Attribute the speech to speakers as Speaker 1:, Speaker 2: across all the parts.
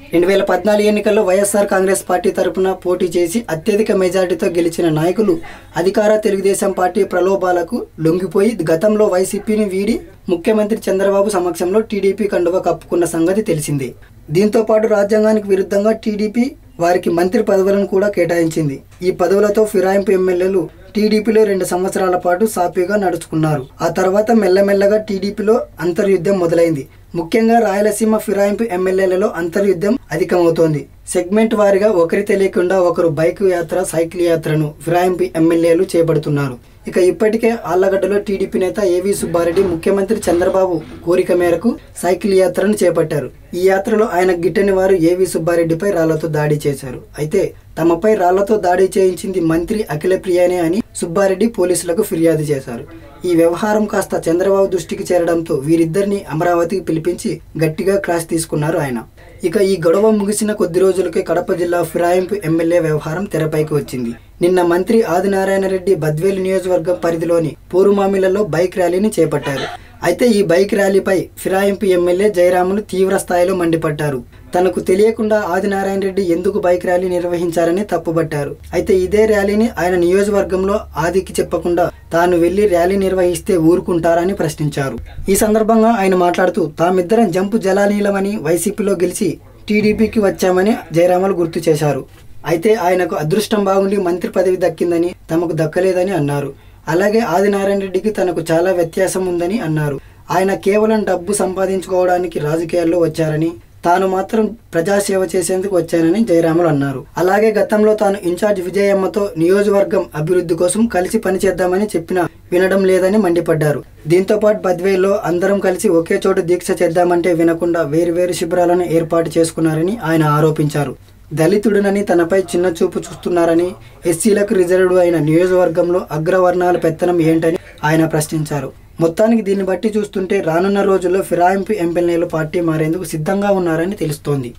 Speaker 1: రెండు వేల పద్నాలుగు ఎన్నికల్లో వైఎస్ఆర్ కాంగ్రెస్ పార్టీ తరపున పోటీ చేసి అత్యధిక మెజార్టీతో గెలిచిన నాయకులు అధికార తెలుగుదేశం పార్టీ ప్రలోభాలకు లొంగిపోయి గతంలో వైసీపీని వీడి ముఖ్యమంత్రి చంద్రబాబు సమక్షంలో టీడీపీ కండువ కప్పుకున్న సంగతి తెలిసిందే దీంతో పాటు రాజ్యాంగానికి విరుద్ధంగా టీడీపీ వారికి మంత్రి పదవులను కూడా కేటాయించింది ఈ పదవులతో ఫిరాయింపు ఎమ్మెల్యేలు టీడీపీలో రెండు సంవత్సరాల పాటు సాఫీగా నడుచుకున్నారు ఆ తర్వాత మెల్లమెల్లగా టీడీపీలో అంతర్యుద్ధం మొదలైంది ముఖ్యంగా రాయలసీమ ఫిరాయింపు ఎమ్మెల్యేలలో అంతర్యుద్ధం అధికమవుతోంది సెగ్మెంట్ వారిగా ఒకరి తెలియకుండా ఒకరు బైక్ యాత్ర సైకిల్ యాత్రను ఫిరాయింపు ఎమ్మెల్యేలు చేపడుతున్నారు ఇక ఇప్పటికే ఆళ్లగడ్డలో టీడీపీ నేత ఏవి సుబ్బారెడ్డి ముఖ్యమంత్రి చంద్రబాబు కోరిక మేరకు సైకిల్ యాత్రను చేపట్టారు ఈ యాత్రలో ఆయన గిట్టని వారు ఏవి సుబ్బారెడ్డిపై రాళ్లతో దాడి చేశారు అయితే తమపై రాళ్లతో దాడి చేయించింది మంత్రి అఖిల ప్రియానే అని సుబ్బారెడ్డి పోలీసులకు ఫిర్యాదు చేశారు ఈ వ్యవహారం కాస్త చంద్రబాబు దృష్టికి చేరడంతో వీరిద్దరిని అమరావతికి పిలిపించి గట్టిగా క్లాస్ తీసుకున్నారు ఆయన ఇక ఈ గొడవ ముగిసిన కొద్ది రోజులకే కడప జిల్లా ఫిరాయింపు ఎమ్మెల్యే వ్యవహారం తెరపైకి వచ్చింది నిన్న మంత్రి ఆదినారాయణ రెడ్డి బద్వేలు నియోజకవర్గం పరిధిలోని పోరుమామిలలో బైక్ ర్యాలీని చేపట్టారు అయితే ఈ బైక్ ర్యాలీపై ఫిరాయింపు ఎమ్మెల్యే జయరాములు తీవ్ర స్థాయిలో మండిపడ్డారు తనకు తెలియకుండా ఆదినారాయణ రెడ్డి ఎందుకు బైక్ ర్యాలీ నిర్వహించారని తప్పుబట్టారు అయితే ఇదే ర్యాలీని ఆయన నియోజకవర్గంలో ఆదికి చెప్పకుండా తాను వెళ్లి ర్యాలీ నిర్వహిస్తే ఊరుకుంటారని ప్రశ్నించారు ఈ సందర్భంగా ఆయన మాట్లాడుతూ తామిద్దరం జంపు జలానీలమని వైసీపీలో గెలిచి టీడీపీకి వచ్చామని జయరాములు గుర్తు చేశారు అయితే ఆయనకు అదృష్టం బాగుండి మంత్రి పదవి దక్కిందని తమకు దక్కలేదని అన్నారు అలాగే ఆదినారాయణ రెడ్డికి తనకు చాలా వ్యత్యాసం ఉందని అన్నారు ఆయన కేవలం డబ్బు సంపాదించుకోవడానికి రాజకీయాల్లో వచ్చారని తాను మాత్రం ప్రజాసేవ చేసేందుకు వచ్చానని జయరాములు అన్నారు అలాగే గతంలో తాను ఇన్ఛార్జ్ విజయమ్మతో నియోజకవర్గం అభివృద్ధి కోసం కలిసి పనిచేద్దామని చెప్పినా వినడం లేదని మండిపడ్డారు దీంతో పాటు బద్వేల్లో అందరం కలిసి ఒకే చోట దీక్ష చేద్దామంటే వినకుండా వేరువేరు శిబిరాలను ఏర్పాటు చేసుకున్నారని ఆయన ఆరోపించారు దళితుడినని తనపై చిన్న చూపు చూస్తున్నారని ఎస్సీలకు రిజర్వ్డ్ అయిన నియోజకవర్గంలో అగ్రవర్ణాల పెత్తనం ఏంటని ఆయన ప్రశ్నించారు మొత్తానికి దీన్ని బట్టి చూస్తుంటే రానున్న రోజుల్లో ఫిరాయింపు ఎమ్మెల్యేలు పార్టీ మారేందుకు సిద్ధంగా ఉన్నారని తెలుస్తోంది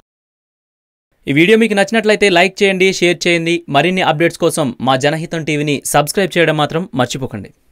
Speaker 2: ఈ వీడియో మీకు నచ్చినట్లయితే లైక్ చేయండి షేర్ చేయండి మరిన్ని అప్డేట్స్ కోసం మా జనహితం టీవీని సబ్స్క్రైబ్ చేయడం మాత్రం మర్చిపోకండి